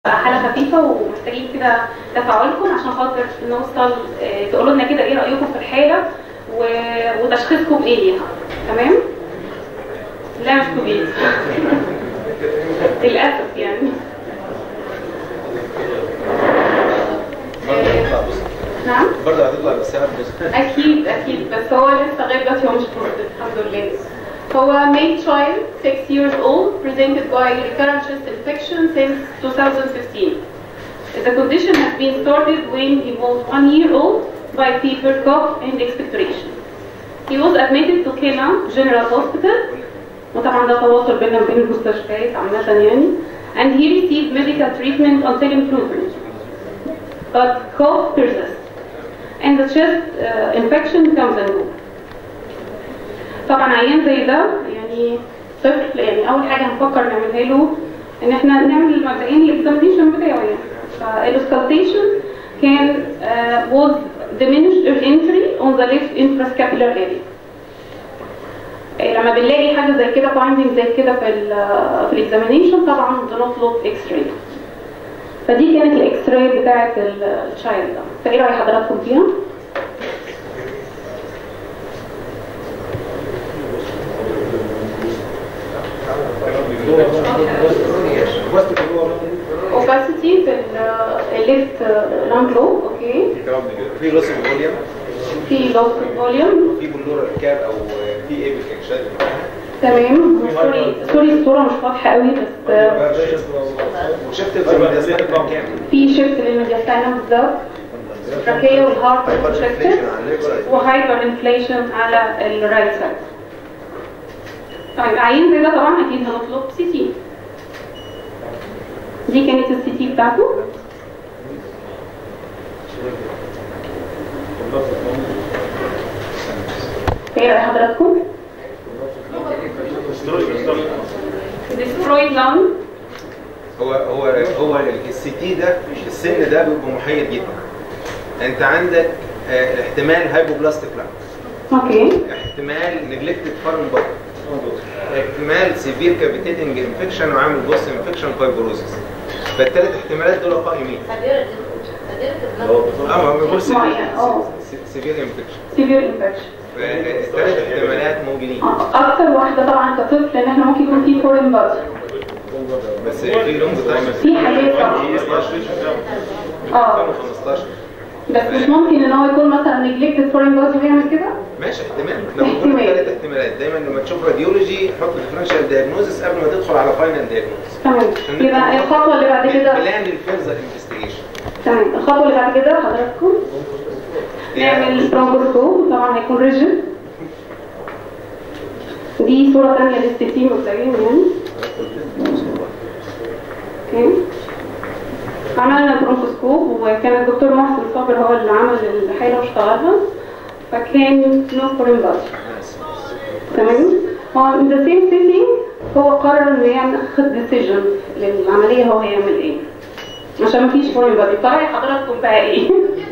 حالة خفيفة ومحتاجين كده تفاعلكم عشان خاطر نوصل آه، تقولوا لنا كده ايه رأيكم في الحالة و- وتشخيصكم ايه ليها تمام؟ لا مش كوبيت للأسف يعني آه، نعم برضه هتطلع بالسعر بس أكيد أكيد بس هو لسه لغاية دلوقتي هو مش بوزيتيف الحمد لله هو male child 6 years old presented by recurrent chest infection since 2015 The condition has been started when he was one year old by fever, cough and expectoration. He was admitted to Kena General Hospital وطبعا ده تواصل بيننا وبين المستشفيات عامة يعني and he received medical treatment until improvement but cough persists and the chest uh, infection comes and goes طبعا عيان زي ده يعني طفل يعني اول حاجه هنفكر نعملها له ان احنا نعمل مبدئيا الاكزامينيشن بتاعه يعني فالاسكالتيشن كان uh, was diminished entry on the left infrascapular area لما بنلاقي حاجه زي كده finding زي كده في ال في الاكزامينيشن طبعا بنطلب اكس راي فدي كانت الاكس راي بتاعه الشايلد ده فايه راي حضراتكم فيها؟ opacity في الليفت لانج لوب اوكي في لوس اوف فوليوم في loss of volume في بلورال كاب او في ايه بالكنشات تمام سوري سوري الصوره مش واضحه قوي بس آه، وشفت الفيرميدياسمال كام في شيفت للميدياستاينم بالظبط التراكيه والهارت شيفتد وهايبر انفليشن على الرايت سايد طيب عيان زي ده طبعا اكيد هنطلب سي تي دي كانت السي تي بتاعته ايه رأي حضراتكم؟ destroyed lung هو هو هو السي تي ده السن ده بيبقى محير جدا انت عندك آه، احتمال هايبوبلاستيك لانج اوكي احتمال نجلكتد فارم بطن احتمال سيفير كافيتيتنج انفكشن وعامل بوست انفكشن فايبروزس فالثلاث احتمالات دول قائمين اه ما بيقول معين، اه. سيفير انفكشن severe infection فالثلاث احتمالات موجودين اكتر واحده طبعا كطفل ان احنا ممكن يكون في فورين بادي بس في لونج تايم في حاجات طبعا 15 اه 15 بس مش ممكن ان هو يكون مثلا نجلكتد فورين بادي ويعمل كده ماشي احتمال لو قلنا احتمال. ثلاث احتمالات دايما لما تشوف راديولوجي حط ديفرنشال دايجنوزس قبل ما تدخل على فاينل دايجنوزس تمام يبقى الخطوه اللي بعد كده بلان الفيرزر انفستيجيشن تمام الخطوه اللي بعد كده حضراتكم نعمل برونكوسكوب طبعا هيكون ريجن دي صوره ثانيه للستين مبدئيا يعني اوكي عملنا برونكوسكوب وكان الدكتور محسن صابر هو اللي عمل الحاله واشتغلها فكان نو فورين بادي تمام هو in the same sitting هو قرر انه ياخد ديسيجن للعمليه هو هيعمل ايه عشان مفيش فورين بادي فرأي حضراتكم بقى ايه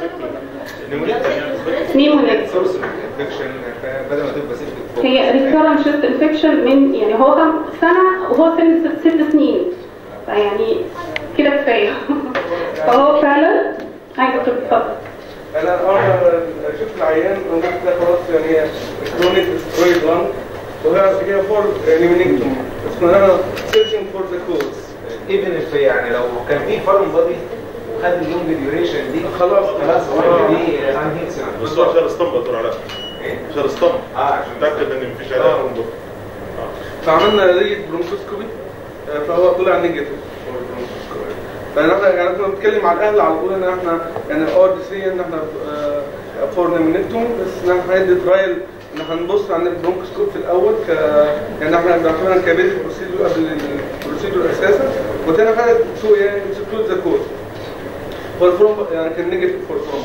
نيمونيت سورس انفكشن بدل ما تبقى سيفتي هي recurrent chest infection من يعني هو كان سنة وهو سن ست, ست سنين فيعني كده كفاية فهو فعلا هاي دكتور اتفضل انا انا شفت العيان قلت ده خلاص يعني هي كرونيك سترويد لانج وهي هي فور ليمينيكتوم بس كنا سيرشنج فور ذا كوز ايفن اف يعني لو كان في فارم بادي وخد اللونج ديوريشن دي خلاص خلاص آه. دي انهيكسن بس هو شال اسطمبة دكتور علاء ايه؟ شال اسطمبة اه عشان متأكد ان مفيش عليها ترومبوز فعملنا زي برونكوسكوبي آه، فهو طلع نيجاتيف فاحنا يعني كنا بنتكلم على الاهل على طول ان احنا يعني ار دي سي ان احنا فور نيمونيكتوم بس ان احنا هندي ترايل ان احنا هنبص على البرونكوسكوب في الاول ك يعني احنا بنعتبرها كبيزك بروسيدور قبل البروسيدور اساسا وتاني حاجه تو يعني سكلود ذا كود هو الفروم يعني كان نيجاتيف فور فروم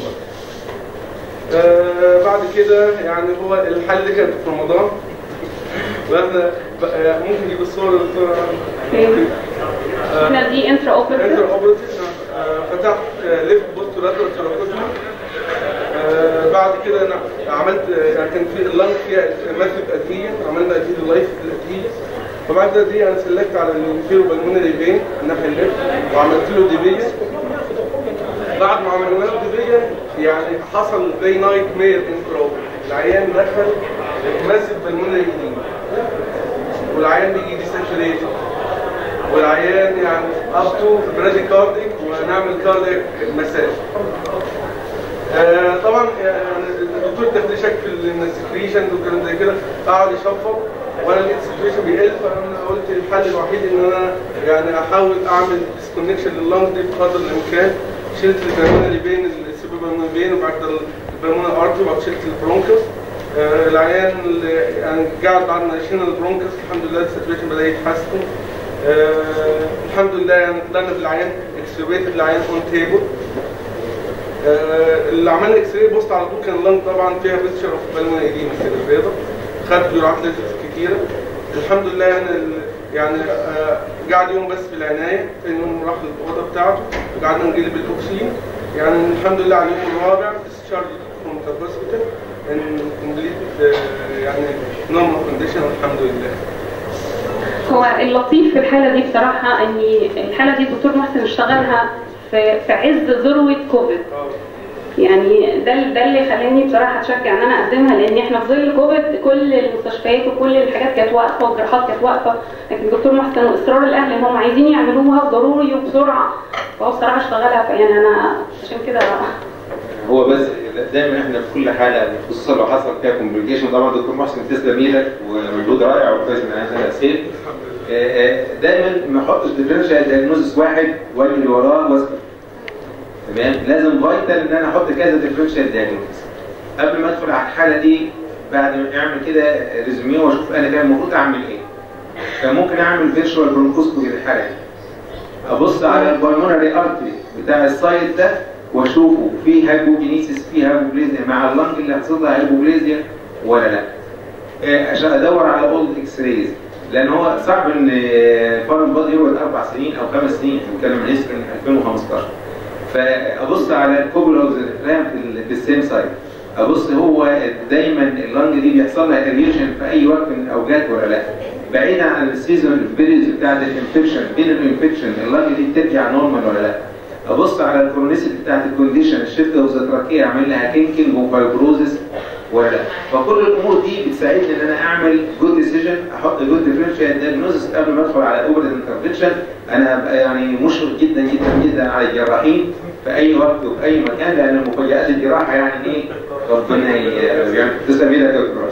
آه بعد كده يعني هو الحل اللي كان في رمضان واحنا بقى- ممكن نجيب الصور اللي احنا دي انترا انتر اوبرتيف اوبرتيف فتحت ليفت بوست لاترال تراكوتومي بعد كده انا عملت آه، يعني كان في اللنج فيها ماسيف ادهيجن عملنا ادهيجن لايف ادهيجن فبعد كده دي انا سلكت على الانفيرو بالمونري فين الناحيه الليفت وعملت له ديفيجن بعد ما عملنا له ديفيجن يعني حصل زي نايت مير انفراد العيان دخل ماسك بالمونري جديد والعيان بيجي ديساتوريتد والعيان يعني اب تو برادي كارديك ونعمل كارديك مساج آه طبعا يعني الدكتور ادى شك في السكريشن والكلام زي كده قعد يشفط وانا لقيت السكريشن بيقل فانا قلت الحل الوحيد ان انا يعني احاول اعمل ديسكونكشن لللنج دي بقدر الامكان شلت البرمونه اللي بين السيبرمون بين وبعد كده البرمونه ارتي وبعد شلت البرونكس آه العيان اللي يعني قاعد بعد ما شلنا البرونكس الحمد لله السيتويشن بدا يتحسن آه الحمد لله يعني طلعنا بالعيان اكسبريتد العيان اون تيبل آه، اللي عملنا اكس راي بوست على طول كان اللنج طبعا فيها بيكتشر اوف بالمون ايديما كده بيضه خد جرعات ليزر كتيره الحمد لله يعني ال- يعني آه، قعد يوم بس في العنايه تاني يوم راح الاوضه بتاعته وقعدنا نجيب الاكسجين يعني الحمد لله على اليوم الرابع ديسشارج فروم ذا هوسبيتال ان كومبليت يعني نورمال كونديشن والحمد لله هو اللطيف في الحالة دي بصراحة ان الحالة دي الدكتور محسن اشتغلها في في عز ذروة كوفيد يعني ده ده اللي خلاني بصراحه اتشجع ان انا اقدمها لان احنا في ظل كوفيد كل المستشفيات وكل الحاجات كانت واقفه والجراحات كانت واقفه لكن الدكتور محسن واصرار الاهل ان هم عايزين يعملوها ضروري وبسرعه فهو بصراحه اشتغلها فيعني انا عشان كده هو بس دايما احنا في كل حاله خصوصا لو حصل فيها كومبليكيشن طبعا دكتور محسن تسلم ايدك ومجهود رائع وكويس من هذا السيف دايما ما احطش ديفرنشال دايجنوزس واحد واجي اللي وراه واسكت تمام لازم فايتال ان انا احط كذا ديفرنشال دايجنوزس قبل ما ادخل على الحاله دي بعد ما اعمل كده ريزوميه واشوف انا كان المفروض اعمل ايه كان ممكن اعمل فيرشوال برونكوسكوبي للحاله دي ابص على البلمونري ارتري بتاع السايت ده واشوفه في هايبوجينيسيس في هايبوبليزيا مع اللنج اللي حصل لها هايبوبليزيا ولا لا آه، عشان ادور على اولد اكس رايز لان هو صعب ان فارم بادي يقعد اربع سنين او خمس سنين بنتكلم عن هيستوري من 2015 فابص على الكوبل اوف رام في ال- في السيم سايت ابص هو دايما اللنج دي بيحصل لها اريشن في اي وقت من الاوقات ولا لا بعيدا عن السيزون بيريز بتاعت الانفكشن بين الانفكشن اللنج دي بترجع نورمال ولا لا ابص على الكرونيسيتي بتاعت الكونديشن الشيفت اوف ذا تراكيه اعمل لها كينكينج وفايبروزس ولا لا فكل الامور دي بتساعدني ان انا اعمل جود ديسيجن احط جود ديفرنشال دايجنوزس قبل ما ادخل على اوفر انترفنشن انا هبقى يعني مشفق جدا جدا جدا على الجراحين في اي وقت وفي اي مكان لان مفاجات الجراحه يعني ايه ربنا ي- يعني تسلم ايدك يا دكتور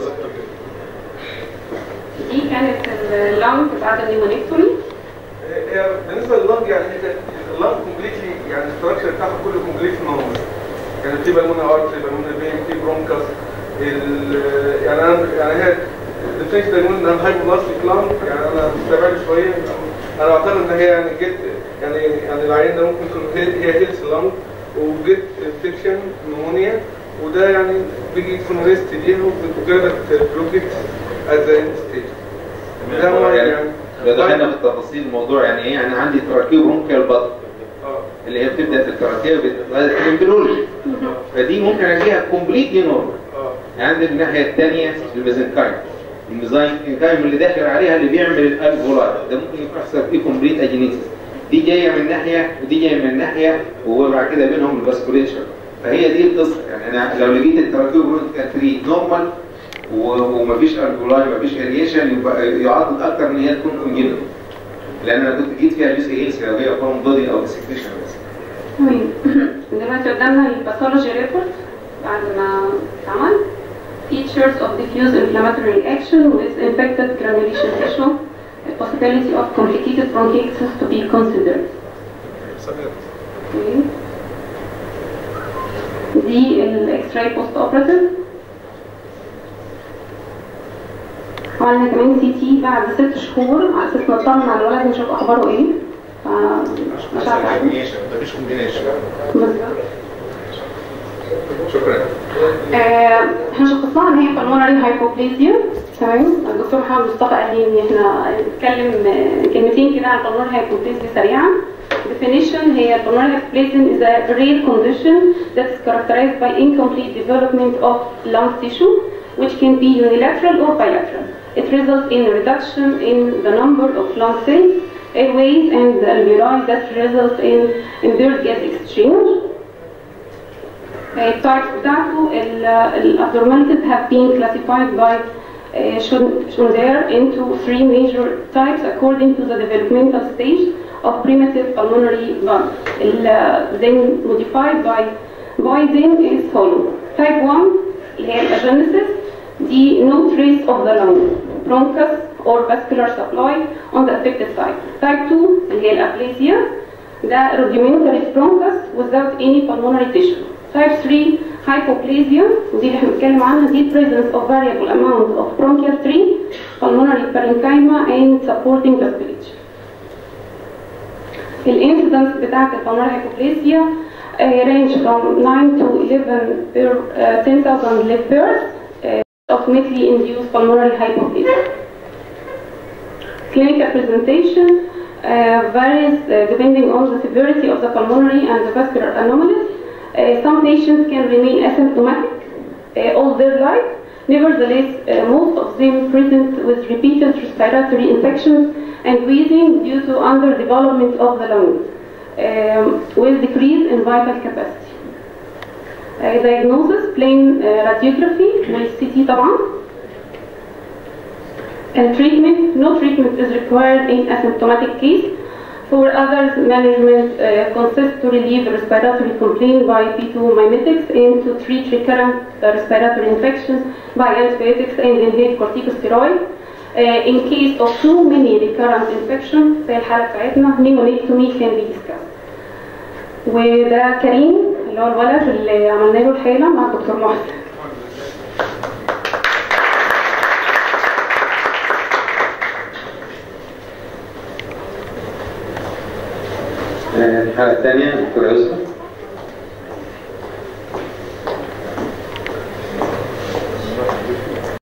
دي كانت اللونج بعد النيمونيكتوري هي بالنسبه لللنج يعني هي كانت اللنج كومبليتلي يعني الاستراكشر بتاعها كله كومبليتلي نورمال يعني في بالمونة ارتري بالمونة فين في برونكاس ال- يعني انا يعني هي الديفنس بالمونة ده هايبوبلاستيك لانج يعني انا مستبعد شويه انا بعتبر ان هي يعني جيت يعني يعني العيان ده ممكن يكون هي هي هيلث لانج وجيت انفكشن نمونيا وده يعني بيجي يكون ريست ليها وجابت بلوكيت ات ذا اند ستيج ده هو يعني يعني لو دخلنا في تفاصيل الموضوع يعني ايه انا عندي تراكيب برونكيال بطن اه اللي هي بتبدا في التراكيه بالامبرولوجي فدي ممكن الاقيها كومبليتلي نورمال اه عندي الناحيه الثانيه الميزنكايم الميزنكايم اللي داخل عليها اللي بيعمل الالفولار ده ممكن يكون يحصل فيه كومبليت اجينيتس دي جايه من ناحيه ودي جايه من ناحيه وبعد كده بينهم الفاسكوليتشر فهي دي القصه يعني انا لو لقيت التراكيب برونكيال 3 نورمال و- ومفيش الفولاي مفيش اريشن يبقى يعضل اكتر ان هي تكون كونجينيتال لان انا كنت جيت فيها جزء هيلث لو هي فورم بودي او سكريشن بس تمام دلوقتي قدامنا الباثولوجي ريبورت بعد ما اتعمل features of diffuse inflammatory reaction with infected granulation tissue the possibility of complicated bronchitis to be considered Okay. دي الاكس راي بوست اوبراتيف عملنا كمان سي تي بعد ست شهور على اساس نطمن على الولد نشوف اخباره ايه ف مش عارفه مفيش كومبينيشن بالظبط شكرا آه، احنا شخصناها ان هي pulmonary hypoplasia تمام الدكتور محمد مصطفى قال لي ان احنا نتكلم آه، كلمتين كده عن pulmonary hypoplasia سريعا definition هي pulmonary hypoplasia is a rare condition that is characterized by incomplete development of lung tissue which can be unilateral or bilateral It results in a reduction in the number of lung cells, airways, and the alveoli that result in impaired gas exchange. التايبس بتاعته الابnormalities have been classified by uh, Schonder into three major types according to the developmental stage of primitive pulmonary valve. ال- then modified by Boydin is follow. Type 1 اللي هي الأجنسيس دي no trace of the lung, bronchus or vascular supply on the affected site. Type 2 اللي هي الأبليزيا ده rudimentary bronchus without any pulmonary tissue. Type 3 hypoplasia ودي اللي احنا بنتكلم عنها دي presence of variable amount of bronchial tree, pulmonary parenchyma and supporting vasculature. الانسيدنس بتاعت البلمونري هايبوبليسيا range from 9 to 11 per uh, 10,000 live births uh, of medically induced pulmonary hypoplasia. Clinical presentation uh, varies uh, depending on the severity of the pulmonary and the vascular anomalies. Uh, some patients can remain asymptomatic uh, all their life. Nevertheless, uh, most of them present with repeated respiratory infections and wheezing due to underdevelopment of the lungs, um, with decrease in vital capacity. Uh, diagnosis, plain uh, radiography, CT طبعا. And treatment, no treatment is required in asymptomatic case. For others, management uh, consists to relieve respiratory complaint by P2 mimetics and to treat recurrent uh, respiratory infections by antibiotics and inhaled corticosteroid. Uh, in case of too many recurrent infections زي الحالة بتاعتنا pneumonectomy can be discussed. وده كريم اللي هو الولد اللي عملنا له الحالة مع الدكتور محسن. الحالة الثانية دكتور يوسف